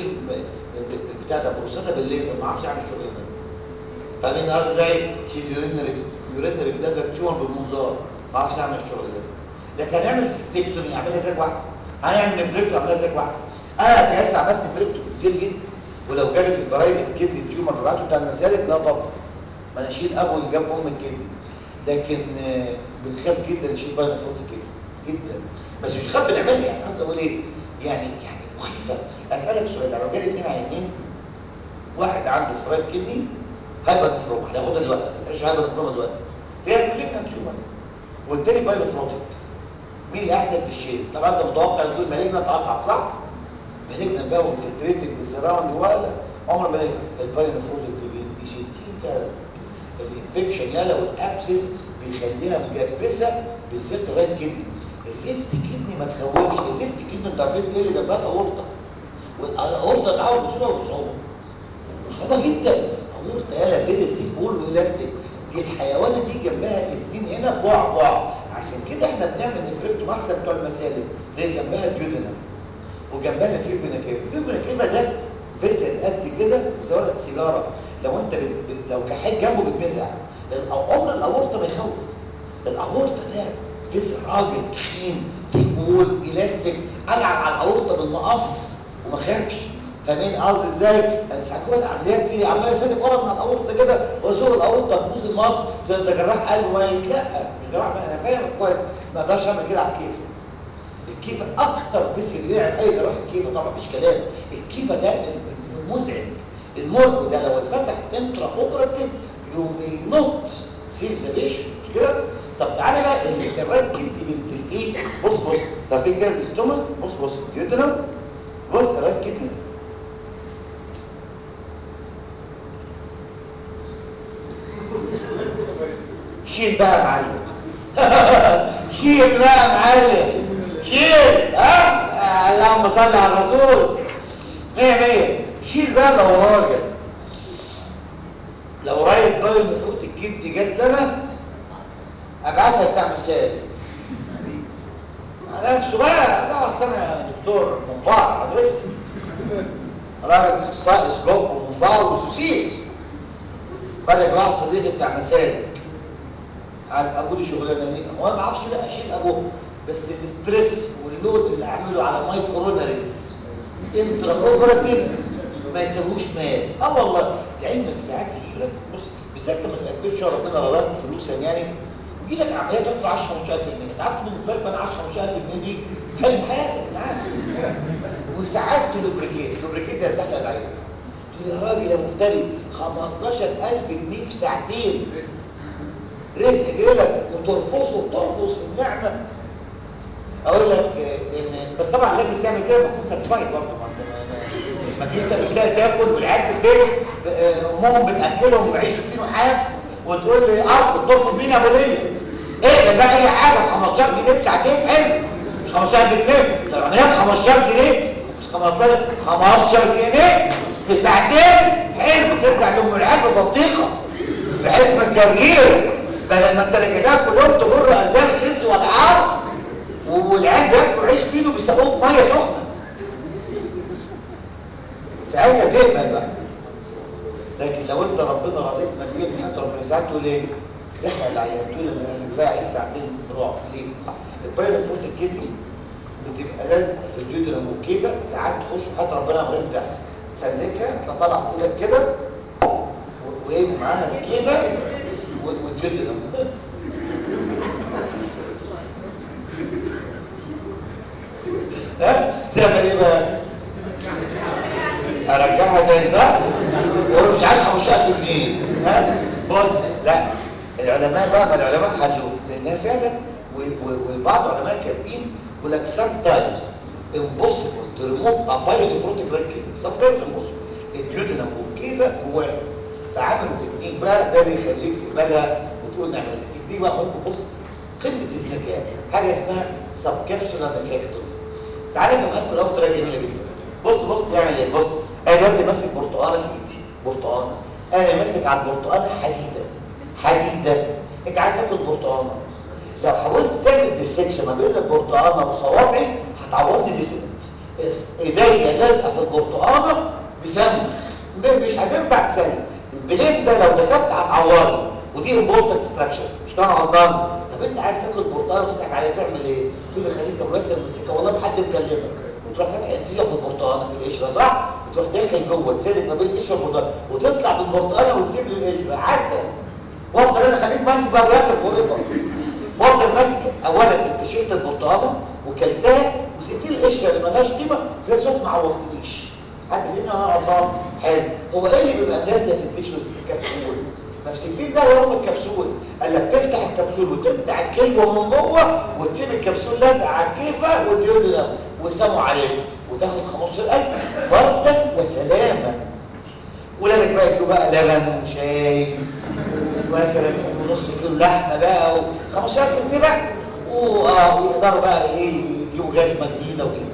بتاع ده بروستاتا بالليزر ما اعرفش يعمل الشغل ده فاهمين قصدي ازاي شيل يورينري يورينري بتاعك تيومر بالمنظار ما اعرفش اعمل الشغل ده لكن هنعمل سيستكتومي اعملها زيك واحده هنعمل نفريكتو اعملها زيك واحده انا كياس عملت نفريكتو كتير جدا ولو جالي في البرايفت كدني تيومر بتاعته بتاع المسالك لا طبعا ما انا اشيل ابو اللي جاب ام الكدني لكن بنخاف جدا نشيل باين فوق الكدني جدا بس مش خاف بنعملها يعني قصدي اقول ايه يعني يعني مخيفه اسالك سؤال لو جالي اثنين عيانين واحد عنده فرايد كدني هايبر نفروما هناخدها دلوقتي مش هايبر نفروما دلوقتي فيها كليكنا تيومر والتاني بايلوفروتيك مين اللي احسن في الشيء طبعا انت متوقع تقول مالجنا اصعب صح مالجنا بقى وانفلتريتنج بالسراوند ولا عمر ما البايلوفروتيك دي ب 60 كده الانفكشن يالا والابسس بيخليها مجبسه بالذات لغايه كدني الليفت كدني ما تخوفش الليفت كدني انت عارفين ايه اللي جنبها الاورطه والاورطه تعود بسهوله وبصعوبه بصعوبه جدا اورطه يالا تيرسي بول والاستيك دي الحيوانه دي جنبها الاثنين هنا بعض بعض عشان كده احنا بنعمل نفركتوم احسن بتوع المسالك ليه جنبها الجدنا وجنبها الفيفونا كيفا الفيفونا كيفا ده فيسل قد كده زي ورقه سيجاره لو انت بت... بت... لو كحيت جنبه بتمزع عمر الاورطه ما يخوف الاورطه ده فيسل راجل تخين تقول الاستيك العب على الاورطه بالمقص وما خافش فاهمين قصدي ازاي؟ انا ساعات كل العمليات دي عمال اسلك ورا من الاورطه كده وازور الاورطه تبوظ المص ده انت جراح قلب ميت لا مش جراح انا فاهم كويس ما اقدرش اعمل كده على الكيف الكيفه اكتر ديسي بيعمل اي جراح الكيفه طبعا مفيش كلام الكيفه ده المزعج المرء ده لو اتفتح انترا اوبراتيف يو مي نوت سيف ذا بيشنت مش كده؟ طب تعالى بقى اللي الرايت كدني بنت الايه بص بص طب في كده الاستومك بص بص جدنا بص الرايت كدني شيل بقى يا معلم شيل بقى يا معلم شيل ها اللهم صل على الرسول مية مية شيل بقى لو راجل لو رايت باين فوق الجد جت لنا ابعتها بتاع مسائل على نفسه بقى لا اصل انا دكتور منبار حضرتك راجل اخصائي سكوب ومنبار وسوسيس بدأ واحد صديقي بتاع مسالك على ابوه دي شغلانه دي هو ما اعرفش لا اشيل ابوه بس الاستريس واللود اللي اعمله على ماي كوروناريز انترا اوبراتيف ما يسووش مال اه والله لعلمك ساعات يجي لك بص بالذات لما تبقى كبير شويه ربنا رزقك فلوسا يعني يجي لك عمليه تدفع 10 15000 جنيه انت عارف بالنسبه لك انا 10 15000 جنيه دي حلم حياتك انا عارف وساعات تلوبريكيت تلوبريكيت ده زحلق العين تقول يا راجل يا مفتري 15000 جنيه في ساعتين رزق جايلك وترفضه وترفض النعمه اقول لك ان بس طبعا لازم تعمل كده تكون ساتسفايد برضه ما تجيش مش لاقي تاكل والعيال في البيت امهم بتاكلهم ويعيشوا فيه حاف وتقول لي ارفض ترفض مين يا ابو ليا ايه ده بقى اي حاجه ب 15 جنيه ساعتين حلو مش 15 جنيه لو عملناها ب 15 جنيه مش 15 15 جنيه في ساعتين حلو ترجع لام العيال ببطيخه بعزم الجرجير بدل ما انت رجالات كلهم تجر ازال الخز والعار والعيال بياكلوا عيش فينه بيسقوه في ميه سخنه ساعتها تقبل بقى لكن لو انت ربنا رضيت ماديا بحيث ربنا ساعات تقول ايه زحلق العيان تقول انا كفايه عايز ساعتين روح ليه البايرة فروت الكدني بتبقى لازقه في الجدران والكيبه ساعات تخش حتى ربنا امرين تحصل تسلكها تطلع ايدك كده وايه معاها الكيبه والجدران ها تعمل ايه بقى ارجعها تاني صح وانا مش عايز 15000 جنيه ها بص لا العلماء بقى ما العلماء حلوا لانها فعلا وبعض العلماء كاتبين يقول لك sometimes impossible to remove a pyronephrotic red kidney sometimes impossible الديودنم والكيفه جواها فعملوا تكنيك بقى ده اللي يخليك تقبلها وتقول نعمل التكنيك بقى ممكن بص قمه الذكاء حاجه اسمها subcapsular nephrectomy تعالى افهمك الاول بطريقه جميله جدا بص بص يعمل ايه بص انا دلوقتي ماسك برتقانه في ايدي برتقانه انا ماسك على البرتقانه حديده حديده انت عايز تاكل برتقانه لو حاولت تعمل ديسكشن ما بين البرتقانه وصوابعي هتعورني ديفرنت ايديا لازقه في البرتقانه بسم مش هتنفع تسلم البلين ده لو دخلت هتعورني ودي امبورتنت ستراكشر مش كان غلطان طب انت عايز تاكل برتقانه وتضحك عليها تعمل ايه تقول لي خليك ابو ياسر مسكها والله ما حد مكلمك وتروح فاتح انسجه في البرتقانه في القشره صح وتروح داخل جوه تسلك ما بين القشره والبرتقانه وتطلع بالبرتقانه وتسيب لي القشره عسل وافضل انا خليك ماسك بقى وياكل فوريفر وافضل ماسك اولا انت شلت البرتقانه وكلتها وسبت لي القشره اللي مالهاش قيمه في نفس الوقت ما عوضتنيش حد فينا انا غلطان حلو هو ايه اللي بيبقى ملازق في التيشوز الكبسول نفس البيت ده هو الكبسول قال لك تفتح الكبسول وتفتح الكلبه من جوه وتسيب الكبسول لازق على الكيفه والديودنم وسموا عليه وتاخد 15000 بردا وسلاما ولادك بقى يجيبوا بقى لبن وشاي مثلا نص كيلو لحمه بقى و 15000 جنيه بقى ويقدروا بقى ايه يجيبوا جزمه جديده وكده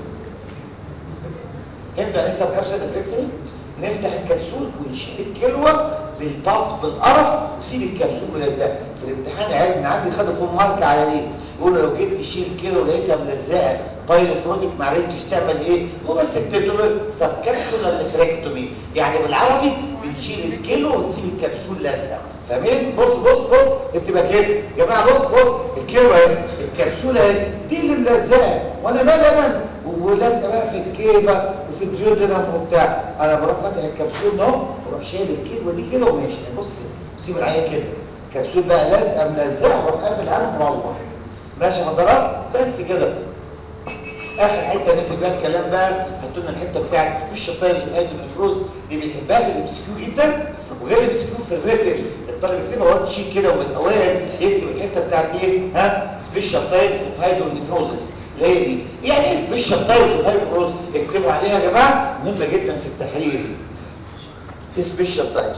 فهمت يعني لسه بكبسه الفكره نفتح الكبسول ونشيل الكلوه بالباص بالقرف وسيب الكبسول ملزقه في الامتحان عيال من عندي خدوا فول مارك على ايه يقولوا لو جيت تشيل كيلو لقيتها ملزقه بايروفروتيك ما عرفتش تعمل ايه هو بس اكتبت له سب كابسولار نفريكتومي يعني بالعربي بنشيل الكيلو ونسيب الكبسول لازقه فاهمين بص بص بص بتبقى كده يا جماعه بص بص الكيلو اهي الكبسوله اهي دي اللي ملزقه وانا مالي انا ولازقه بقى في الكيفه وفي الديودرم وبتاع انا بروح فاتح الكبسول اهو واروح شايل الكيلو دي كده وماشي بص كده وسيب العين كده الكبسول بقى لازقه ملزقه واروح قافل عنها مروح ماشي حضرات بس كده اخر حته نقفل بيها الكلام بقى هاتوا لنا الحته بتاعت سبيشال تايمز وايدي الفروز دي بنحبها في الام سي كيو جدا وغير الام سي كيو في الريتل الطالب يكتبها وقت شيك كده ومن الاوائل يكتب الحته بتاعت ايه ها سبيشال تايمز اوف هايدرو نيفروزس اللي هي دي يعني ايه سبيشال تايمز اوف هايدرو نيفروز اكتبوا عليها يا جماعه مهمه جدا في التحرير ايه سبيشال تايمز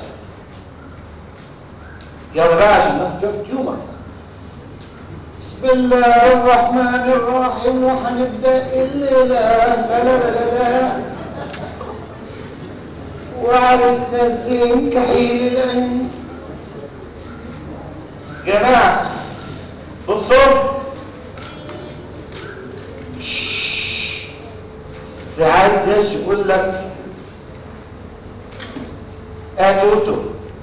يلا بقى عشان ناخد شويه تيومرز بسم الله الرحمن الرحيم وهنبدا الليله لا لا لا لا لا وعرسنا الزين كحيل العين جماعه بصوا ساعات ناس يقول لك اتوتو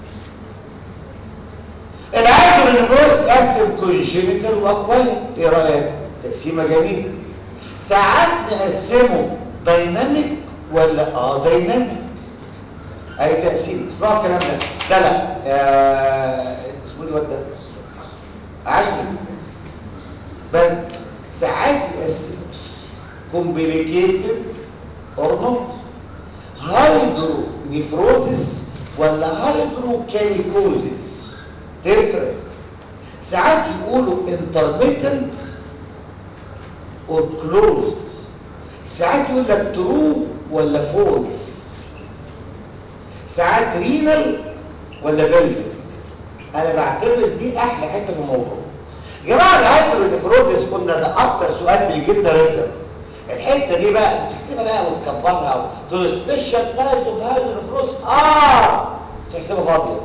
العقل النفوس تقسم كونجينيتال واكواير ايه رايك تقسيمه جميله ساعات نقسمه دايناميك ولا اه دايناميك اي تقسيم اسمعوا الكلام ده لا لا آه، اسمه ايه الواد ده عشري بس ساعات يقسم كومبليكيتد اور نوت هايدرو نيفروزس ولا هايدرو كاليكوزس تفرق ساعات يقولوا intermittent or closed ساعات يقول لك true ولا false ساعات رينال ولا بلفيك انا بعتبر دي احلى حته في الموضوع يا جماعه الهايبرنفروزس قلنا ده اكتر سؤال بيجي لنا ريتم الحته دي بقى تكتبها بقى وتكبرها وتقول سبيشال تايب اوف هايبرنفروز اه تحسبها فاضيه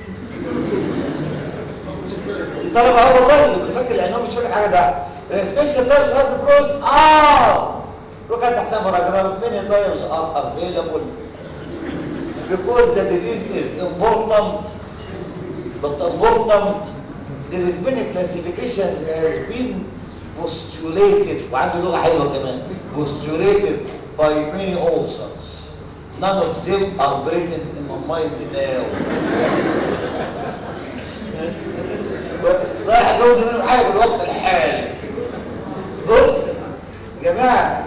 الطلبه اه والله اللي بيفكر لانه مش فاكر حاجه ده سبيشال تايب اوف هايبرنفروز اه روح تحتها باراجراف many types are available because the disease is important but important there has been a classification that has been postulated وعنده لغة حلوة كمان postulated by many authors none of them are present in my mind now رايح اجاوب منهم حاجة في الوقت الحالي بص يا جماعة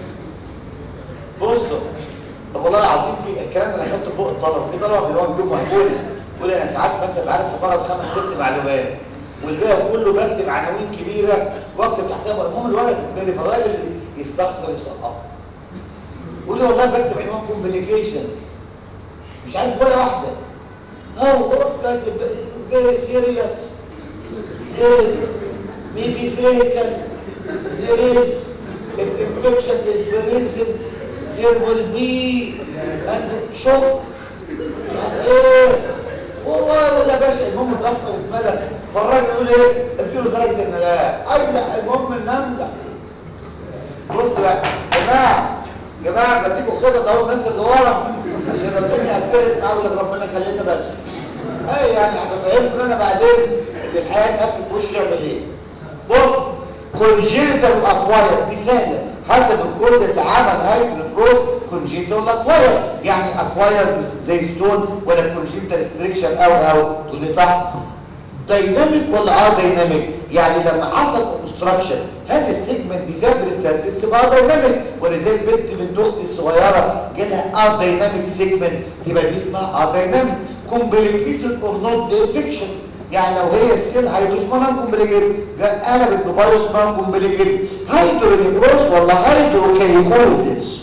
بصوا طب والله العظيم في الكلام اللي اخدته فوق الطلبه في طلبه اللي هو بيجيبوا مقبول يقول انا ساعات مثلا عارف في مرض خمس ست معلومات والباقي كله بكتب عناوين كبيره واكتب تحتها بقى. المهم الورقه تتملي فالراجل يستخسر يسقطها يقول لي والله بكتب عنوان كومبليكيشنز مش عارف ولا واحده اه كاتب فيري سيريس سيريس ميكي فيكال سيريس if infection is present there will be and shock ايه والله ولا باشا المهم الدفتر اتملى فالراجل يقول ايه اديله درجه النجاح اي لا المهم ان انجح بص بقى جماعه جماعه ما تيجوا خطط اهو الناس اللي ورا عشان لو الدنيا قفلت معاول لك ربنا يخلينا بس اي يعني هبفهمكم انا بعدين اللي الحياه تقفل في وشي يعمل ايه بص كونجينيتال واكواير دي سهله حسب الكود اللي عمل هايبرفروز كونجينيتال واكواير يعني اكواير زي ستون ولا كونجينيتال ستريكشن او او تقول لي صح دايناميك ولا اه دايناميك يعني لما حصل اوبستراكشن هل السيجمنت دي فيها بريسالسيس تبقى دايناميك ولا زي البنت بنت اختي الصغيره جالها اه دايناميك سيجمنت يبقى دي اسمها اه دايناميك كومبليكيتد اور نوت انفكشن يعني لو هي السيل هيدروسمان كومبليكيتد قلبت ببايوسمان كومبليكيتد هيدرونيبروس ولا هيدروكاليكوزيس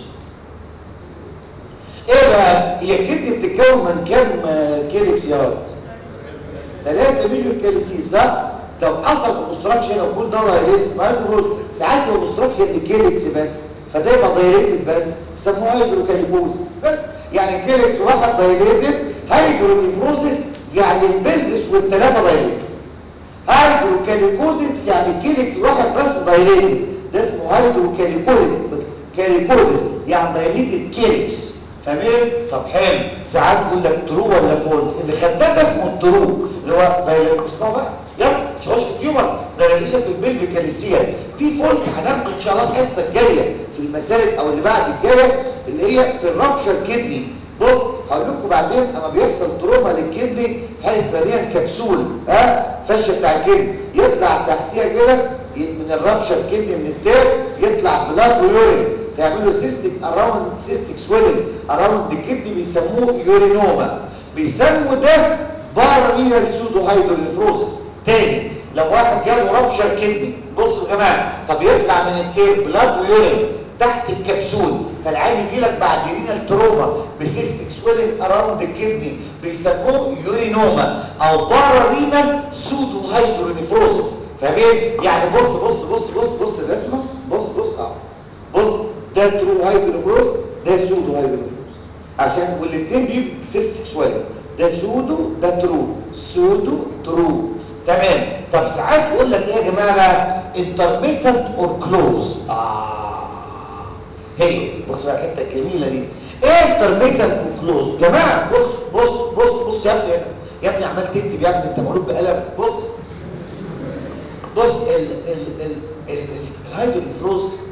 ايه بقى هي الكدني بتتكون من كام كيلكس يا 3 مليون كالسي صح لو حصل اوبستراكشن او كل دوره هيدرس هيدروس ساعات اوبستراكشن الكيلكس بس فده يبقى دايركتد بس يسموه هيدروكاليكوزيس بس يعني كيلكس واحد دايليتد هيدروكاليكوزيس يعني البلبس والثلاثه دايليتد هيدروكاليكوزيس يعني كيلكس واحد بس دايليتد ده اسمه هيدروكاليكوزيس كاليكوزيس يعني دايليتد كيلكس فاهمين طب حلو ساعات يقول لك ترو ولا فولس اللي خدناه ده اسمه الترو اللي هو دايليتد اسمعوا بقى يلا مش هخش في التيومر دايليشن في البلف كاليسيا في فولس هناخده ان شاء الله الحصه الجايه في المسالك او اللي بعد الجايه اللي هي في الرابشر كدني بص هقول لكم بعدين اما بيحصل تروما للكدني حيث بريان كبسول ها فشه بتاع الكدني يطلع تحتيها كده من الرابشر كدني من التاج يطلع بلاد ويورين فيعملوا سيستيك اراوند سيستيك سويلنج اراوند الكدني بيسموه يورينوما بيسموا ده بارامينال سودو هايدرونيفروزس تاني لو واحد جاله رابشر كدني بصوا يا جماعه فبيطلع من التير بلاد ويورين تحت الكبسول فالعين يجي لك بعد رينال تروما بسيستيك سويلنج اراوند الكدني بيسموه يورينوما او بارامينال سودو هايدرونيفروزس فاهمين يعني بص بص بص بص بص الرسمه بص بص اه بص ده ترو هايدروفروز ده سودو هايدروفروز عشان والاثنين بيبقوا سيستيك سويلنج ده سودو ده ترو سودو ترو تمام طب ساعات يقول لك ايه يا جماعه بقى انترميتنت اور كلوز اه هي دي بص بقى الحته الجميله دي ايه انترميتنت اور كلوز جماعه بص بص بص بص يا ابني يا ابني عمال تكتب يا ابني انت مولود بقلم بص بص ال ال ال ال الهايدروفروز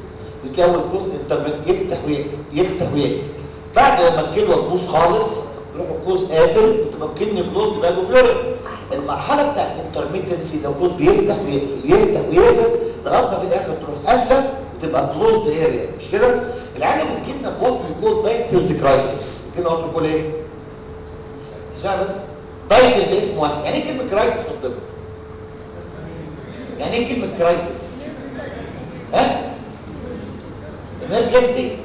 بتلاقي القوس انترمنت يفتح ويقفل يفتح ويقفل بعد لما الكلوه تبوظ خالص يروح القوس قافل وتبقى الكدني كلوز تبقى جوفيورين المرحله بتاعت الانترميتنسي ده القوس بيفتح ويقفل يفتح ويقفل لغايه ما في الاخر تروح قافله وتبقى كلوزد اريا مش كده العالم بتجيبنا وات بيقول دايتلز كرايسيس كده وات بيقول ايه اسمع بس دايتل ده اسمه واحد يعني ايه كلمه كرايسيس في الطب يعني ايه كلمه كرايسيس ها emergency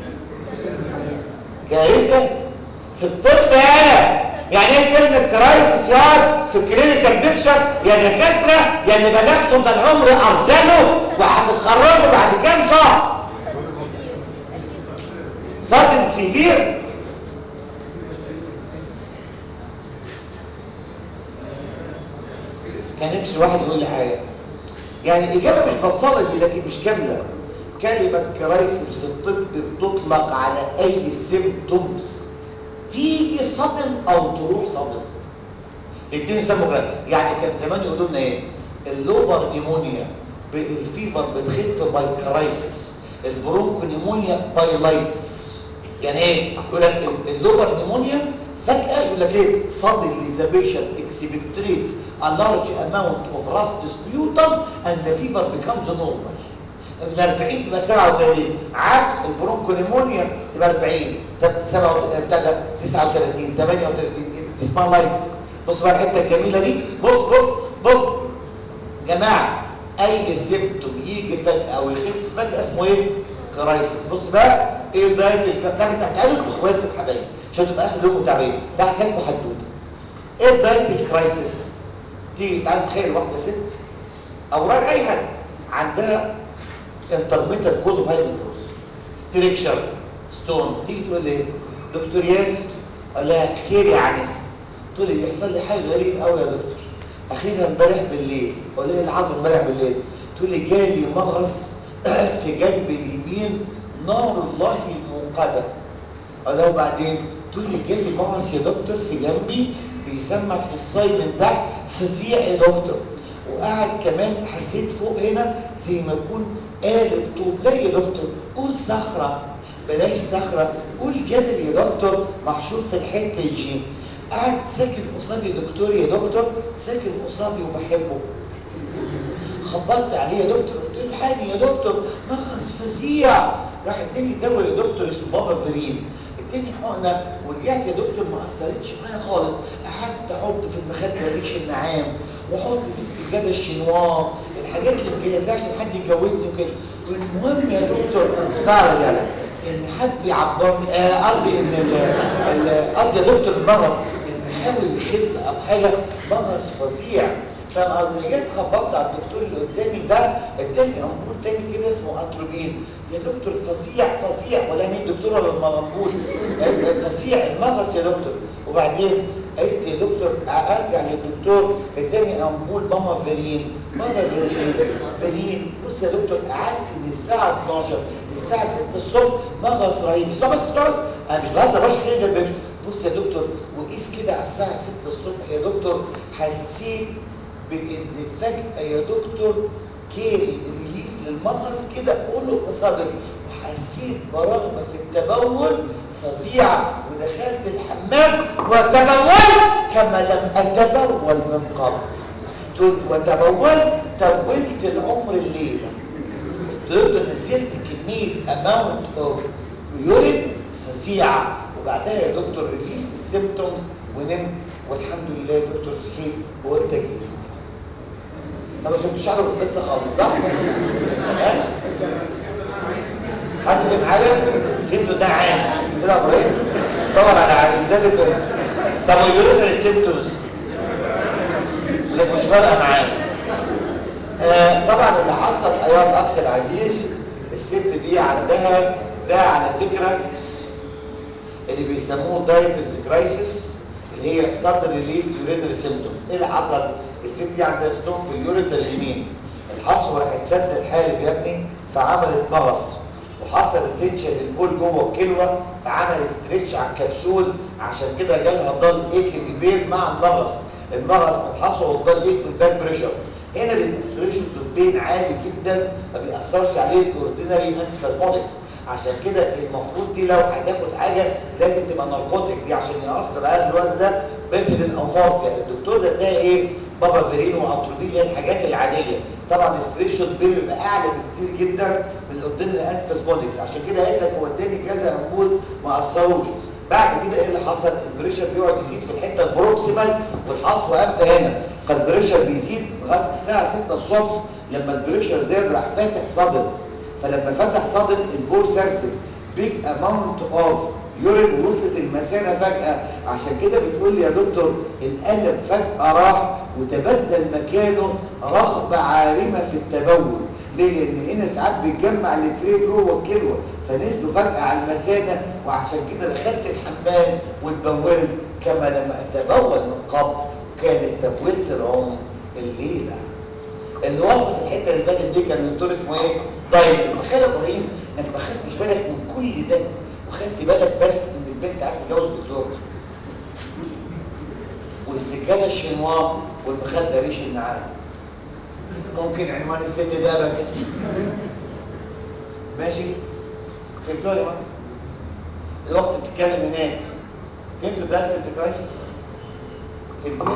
كارثه في الطب انا يعني ايه كلمه كرايسيس يار في الكلينيكال بيكشر يا دكاتره يا اللي بلغتوا ده العمر ارسله وهتتخرجوا بعد كام شهر سادن سيفير كان نفسي واحد يقول لي حاجه يعني الاجابه مش بطاله دي لكن مش كامله كلمه كرايسيس في الطب بتطلق على اي سيمبتومز تيجي صدم او تروح صدم الاثنين يسموا كده يعني كان زمان يقولوا لنا ايه اللوبر نيمونيا الفيفر بتخف باي كرايسيس البرونكو نيمونيا باي لايسيس يعني ايه يقول لك اللوبر نيمونيا فجاه يقول لك ايه suddenly the patient expectorates a large amount of rust sputum and the fever becomes normal من 40 تبقى 37 عكس البرونكو نيمونيا تبقى 40 تبقى 7 بتاع ده 39 38 اسمها لايسيس بص بقى الحته الجميله دي بص بص بص جماعه اي سيمبتوم يجي فجاه او يخف فجاه اسمه ايه كرايسيس بص بقى ايه ده ده تعالوا انتوا اخواتي وحبايبي عشان تبقى اهل لهم تعبين ده حكايه حدوته ايه الدايت الكرايسيس تيجي تعالى تخيل واحده ست او راجل اي حد عندها انترميتال كوز اوف هايبوفروز ستريكشر ستون تيجي تقول لي دكتور ياسر اقول لها خير يا عنيس تقول لي بيحصل لي حاجه غريب قوي يا دكتور اخيرا امبارح بالليل اقول لها العصر امبارح بالليل تقول لي جالي مغص في جنب اليمين نار الله الموقده اقول لها وبعدين تقول لي جالي مغص يا دكتور في جنبي بيسمع في الصايمن ده فظيع يا دكتور وقعد كمان حسيت فوق هنا زي ما يكون قالب طوب لا يا دكتور قول صخره بلاش صخره قول جبل يا دكتور محشور في الحته الجيم قعد ساكن قصادي دكتور يا دكتور ساكن قصادي وبحبه خبطت عليه يا دكتور قلت له الحقني يا دكتور مغص فظيع راح اداني دواء يا دكتور اسمه بابا فرين اداني حقنه ورجعت يا دكتور ما اثرتش معايا خالص قعدت احط في المخده ريش النعام واحط في السجاده الشنوار الحاجات اللي مجهزها عشان حد يتجوزني وكده المهم يا دكتور استعرض يعني ان حد يعبرني قصدي آه ان قصدي يا دكتور المغص ان بيحاول يخف او حاجه مغص فظيع فلما جيت خبطت على الدكتور اللي قدامي ده اداني امبول تاني كده اسمه اتروبين يا دكتور فظيع فظيع ولا مين دكتور ولا المغنبول فظيع المغص يا دكتور وبعدين قلت يا دكتور ارجع للدكتور اداني امبول ماما فيرين ماما فيرين فيرين بص يا دكتور قعدت من الساعه 12 للساعه 6 الصبح مغص رهيب اسمع بس اسمع بس انا مش بهزر مش حاجه جنبته بص يا دكتور وقيس كده على الساعه 6 الصبح يا دكتور حسيت بان فجاه يا دكتور جالي ريليف للمغص كده كله في صدري وحسيت برغبه في التبول فظيعه ودخلت الحمام وتبولت كما لم اتبول من قبل تقول وتبولت تبولت العمر الليله تقدر نزلت كميه اماونت اوف يورين فظيعه وبعدها يا دكتور ريليف السيمبتومز ونمت والحمد لله يا دكتور صحيت وقلت اجي انا ما فهمتش حاجه لسه خالص صح؟ حد فين معايا؟ فهمتوا ده عام كده يا ابراهيم دور على عين ده اللي فهم طب ويقولوا لنا السيمتومز لك مش فارقه معانا آه طبعا اللي حصل ايها الاخ العزيز الست دي عندها ده على فكره اللي بيسموه دايتنز كرايسيس اللي هي صدر ريليف يورينري سيمتومز ايه اللي حصل؟ الست دي عندها ستون في اليوريتر اليمين الحصوه راحت سد الحالب يا ابني فعملت مغص وحصل تنشن للبول جوه الكلوه فعمل ستريتش على الكبسول عشان كده جالها ضل ايك كبير مع المغص المغص من الحصوه والضل ايك من الباك بريشر هنا بيبقى بين عالي جدا ما بيأثرش عليه الاوردينري انسباسمودكس عشان كده المفروض دي لو هتاخد حاجه لازم تبقى ناركوتيك دي عشان يأثر عليها في الوقت ده بيفيدين او مورفيا الدكتور ده اداها ايه بابا فيرين واتروفين اللي هي الحاجات العاديه طبعا الثريشولد بين بيبقى اعلى بكتير جدا من الاوردينري انسباسمودكس عشان كده قالت لك هو اداني كذا امبول ما اثروش بعد كده ايه اللي حصل البريشر بيقعد يزيد في الحته البروكسيمال والحصوه قافله هنا فالبريشر بيزيد لغايه الساعه 6 الصبح لما البريشر زاد راح فاتح صدر فلما فتح صدر البول سرسل بيج اماونت اوف يورين وصلت المثانه فجاه عشان كده بتقول لي يا دكتور القلب فجاه راح وتبدل مكانه رغبه عارمه في التبول ليه؟ لان هنا ساعات بيتجمع التري جوه الكلوه فنزلوا فجاه على المثانه وعشان كده دخلت الحمام واتبولت كما لم اتبول من قبل كانت تبويله العمر الليله اللي وصف الحته اللي فاتت دي كان الدكتور اسمه ايه؟ دايت تخيل يا ابراهيم انك ما خدتش بالك من كل ده وخدت بالك بس ان البنت عايزه تتجوز الدكتور والسجاده الشنوار والمخده ريش النعام ممكن عنوان الست ده بقى ماشي فهمتوا يا جماعه الاخت بتتكلم هناك فهمتوا داخل كرايسيس فهمتوا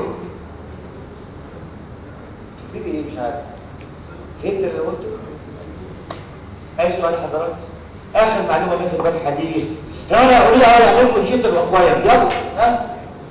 تكتبي ايه مش عارف فهمت اللي قلته اي سؤال حضرتك اخر معلومه جت في البال حديث هنا انا اقول لها اعمل كونجيتال واكواير يلا ها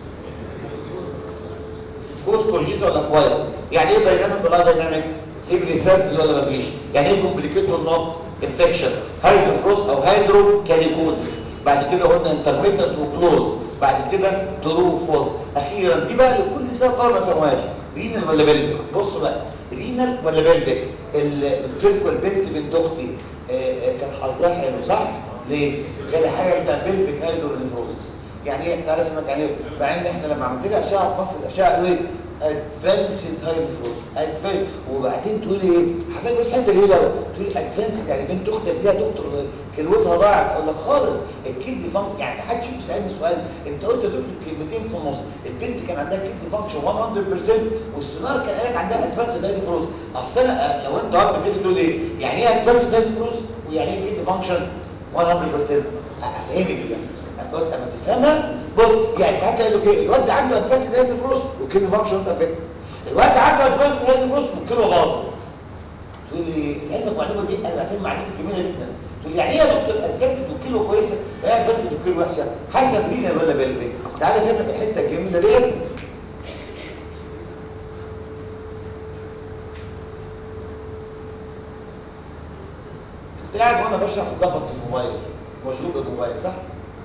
كوز كونجيتال واكواير يعني ايه دايناميك ولا دايناميك في بريسيرفز ولا مفيش يعني ايه كومبليكيتور نوت انفكشن هايدروفروس او هايدرو كاليكوزس بعد كده قلنا انترميتنت وكلوز بعد كده ترو فولز اخيرا دي بقى اللي كل سنه طالب ما فهمهاش رينال ولا بلفيك بصوا بقى رينال ولا بلفيك الكلب والبنت بنت اختي كان حظها حلو صح ليه جالي حاجه اسمها بلفيك هايدرونيفروزس يعني ايه تعرف انك يعني مع ان احنا لما عملت لها اشعه في مصر الاشعه قالوا ايه ادفانسد هايدروفروز ادفانس وبعدين تقول ايه حضرتك بس انت ليه لو تقول ادفانسد يعني بنت اختك دي يا دكتور كلوتها ضاعت اقول لك خالص الكيدني فانك يعني ما حدش بيسالني سؤال انت قلت يا دكتور كلمتين في النص البنت كان عندها كيدني فانكشن 100% والسونار كان قال لك عندها ادفانسد هايدروفروز اصل انا لو انت واقف بتقول تقول ايه يعني ايه ادفانسد هايدروفروز ويعني ايه كيدني فانكشن 100% افهمك يعني بص اما تفهمها بص يعني ساعات تقول لك ايه الواد عنده ادفانس هيد فلوس وكده فانكشن انت افكت الواد عنده ادفانس هيد فلوس وكده باظت تقول لي لان المعلومه دي انا بعتبر معلومه جميله جدا تقول يعني ايه يا دكتور ادفانس وكيلو كويسه وهي ادفانس وكيلو وحشه حسب لينا ولا بالفك تعالى فهمك الحته الجميله ديت قاعد وانا بشرح تظبط الموبايل مشغول بالموبايل صح؟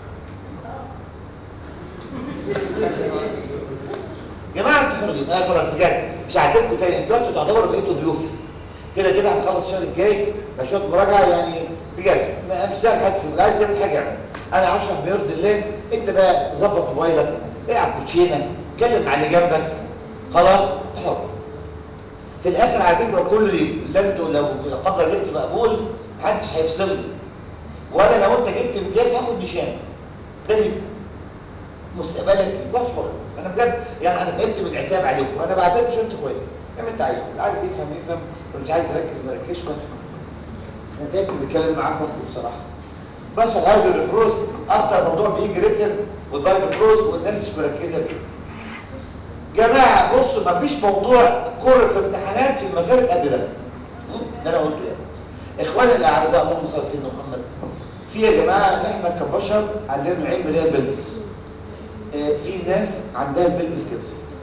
جماعه انتوا حرين اه خلاص بجد مش هعتبكم تاني انتوا دلوقتي تعتبروا بقيتوا ضيوفي كده كده هنخلص الشهر الجاي مشروع مراجعه يعني بجد مثال حد في عايز يعمل حاجه يعمل انا هشرح بيرضي الله انت بقى ظبط موبايلك العب كوتشينه اتكلم مع اللي جنبك خلاص حر في الاخر على فكره كل اللي انتوا لو لا قدر جبت مقبول محدش هيفصلني ولا لو انت جبت امتياز هاخد نشان ده ليه مستقبلك يبقى حر انا بجد يعني انا تعبت من العتاب عليكم وانا بعتبرش انت كويس اعمل انت عايزه اللي عايز يفهم يفهم واللي مش عايز يركز ما يركزش انا تعبت بتكلم معاك بس بصراحه بس الهايدروفروز اكتر موضوع بيجي ريتن والهايدروفروز والناس مش مركزه فيه جماعه بصوا مفيش موضوع كره في امتحانات في المسالك قد ده ده انا قلته يعني اخواني الاعزاء اللهم صل على سيدنا محمد في يا جماعه احنا كبشر عندنا علم اللي هي البلبس آه في ناس عندها البلبس كده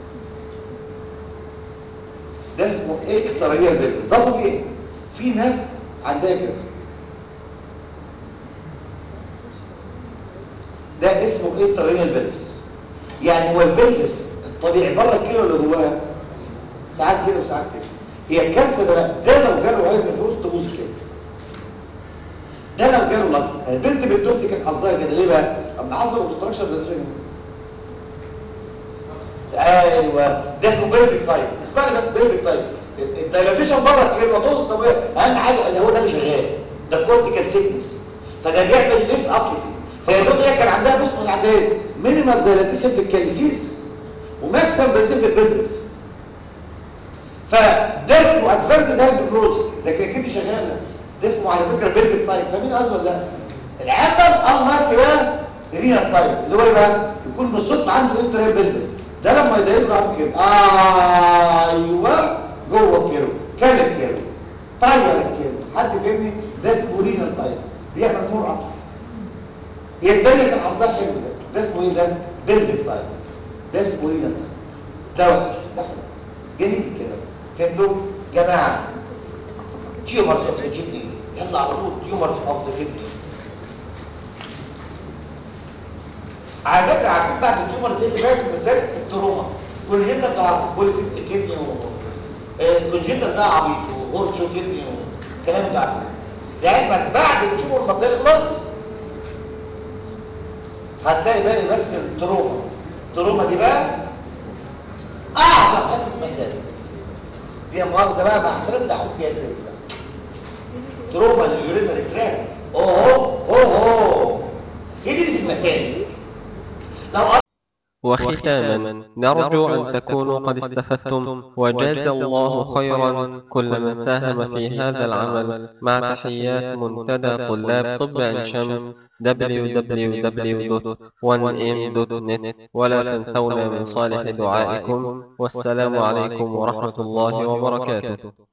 ده اسمه اكسترا ريال بلبس ده طبيعي في ناس عندها كده ده اسمه اكسترا ريال بلبس يعني هو البلبس الطبيعي بره الكيلو اللي جواها ساعات كده وساعات كده هي الكارثه ده ده لو جاله عين الفلوس تبوظ كده ده لو جاله لك البنت بنت اختي كانت حظها كده ليه بقى؟ اما حصل اوبستراكشن ده ايوه ده اسمه بيرفكت تايب اسمعني بس بيرفكت تايب الدايلاتيشن بره الكيلو توز طبيعي اهم حاجه اللي هو ده اللي شغال ده كورتيكال سيكنس فده بيعمل ليس اتروفي فهي دول هي كان عندها بص من عندها ايه؟ مينيمال دايلاتيشن في الكالسيس وماكسيمم دايلاتيشن في البلبس فده اسمه ادفانسد هاند بروز لكن اكيد شغاله ده اسمه على فكره بيلفيك تايب فاهمين قصدي ولا لا العمل الله بقى رينال تايب اللي هو ايه بقى يكون بالصدفه عنده انتريال بيلفس ده لما يضايقه عامل كده ايوه جوه كيلو كامل كيلو طاير الكيلو حد فهمني ده اسمه رينال تايب بيعمل نور عطف هي الدنيا كان حظها حلو ده ده اسمه ايه ده بيلفيك تايب ده اسمه رينال تايب ده وحش ده حلو جميل الكلام فهمتوا جماعه تيومرز اوف ذا كدني يلا على طول تيومرز اوف ذا كدني على فكره عارفين بعد التيومرز ايه اللي بقى في المسائل التروما كونجنتال فاكس بوليسيستيك كدني و كونجنتال ده عبيط وهورشو كدني والكلام ده عارفين لعلمك بعد التيومر ما تخلص هتلاقي باقي بس التروما التروما دي بقى اعظم حصه مسائل دي مؤاخذه بقى مع احترام ده احط فيها سر بقى تروما لليورينري تراك اوه اوه اوه هي دي اللي في المسائل لو وختاما نرجو أن تكونوا قد استفدتم وجزى الله خيرا كل من ساهم في هذا العمل مع تحيات منتدى طلاب طب عين شمس www.1m.net ولا تنسونا من صالح دعائكم والسلام عليكم ورحمة الله وبركاته